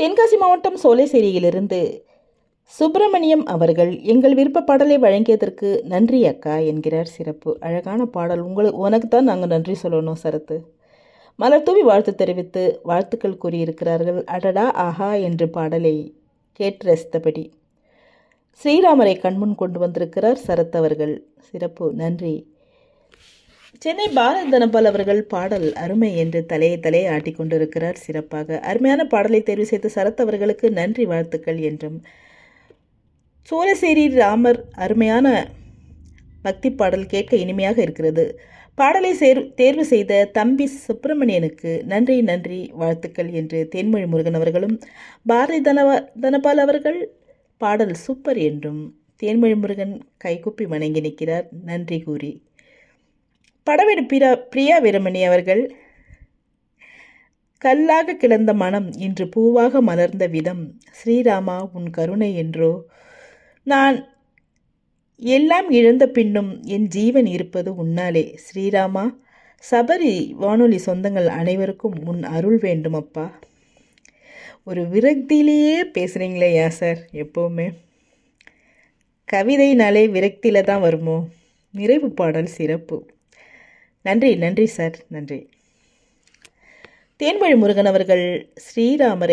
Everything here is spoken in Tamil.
தென்காசி மாவட்டம் சோலைசேரியிலிருந்து சுப்பிரமணியம் அவர்கள் எங்கள் விருப்ப பாடலை வழங்கியதற்கு நன்றி அக்கா என்கிறார் சிறப்பு அழகான பாடல் உங்களுக்கு உனக்கு தான் நாங்கள் நன்றி சொல்லணும் சரத்து மலர் தூவி வாழ்த்து தெரிவித்து வாழ்த்துக்கள் கூறியிருக்கிறார்கள் அடடா ஆஹா என்று பாடலை கேட்டு ரசித்தபடி ஸ்ரீராமரை கண்முன் கொண்டு வந்திருக்கிறார் சரத் அவர்கள் சிறப்பு நன்றி சென்னை பாரத் தனபால் அவர்கள் பாடல் அருமை என்று தலையை தலையை ஆட்டிக் கொண்டிருக்கிறார் சிறப்பாக அருமையான பாடலை தேர்வு செய்த சரத் அவர்களுக்கு நன்றி வாழ்த்துக்கள் என்றும் சோழசேரி ராமர் அருமையான பக்தி பாடல் கேட்க இனிமையாக இருக்கிறது பாடலை சேர் தேர்வு செய்த தம்பி சுப்பிரமணியனுக்கு நன்றி நன்றி வாழ்த்துக்கள் என்று தேன்மொழி முருகன் அவர்களும் பாரதி தனவா தனபால் அவர்கள் பாடல் சூப்பர் என்றும் தேன்மொழி முருகன் கைகுப்பி வணங்கி நிற்கிறார் நன்றி கூறி படவேடு பிரியா பிரியா வீரமணி அவர்கள் கல்லாக கிடந்த மனம் இன்று பூவாக மலர்ந்த விதம் ஸ்ரீராமா உன் கருணை என்றோ நான் எல்லாம் இழந்த பின்னும் என் ஜீவன் இருப்பது உன்னாலே ஸ்ரீராமா சபரி வானொலி சொந்தங்கள் அனைவருக்கும் உன் அருள் வேண்டும் அப்பா ஒரு விரக்தியிலேயே பேசுகிறீங்களே ஏன் சார் எப்போவுமே கவிதைனாலே விரக்தியில் தான் வருமோ நிறைவு பாடல் சிறப்பு நன்றி நன்றி சார் நன்றி தேன்மொழி முருகன் அவர்கள் ஸ்ரீராமரை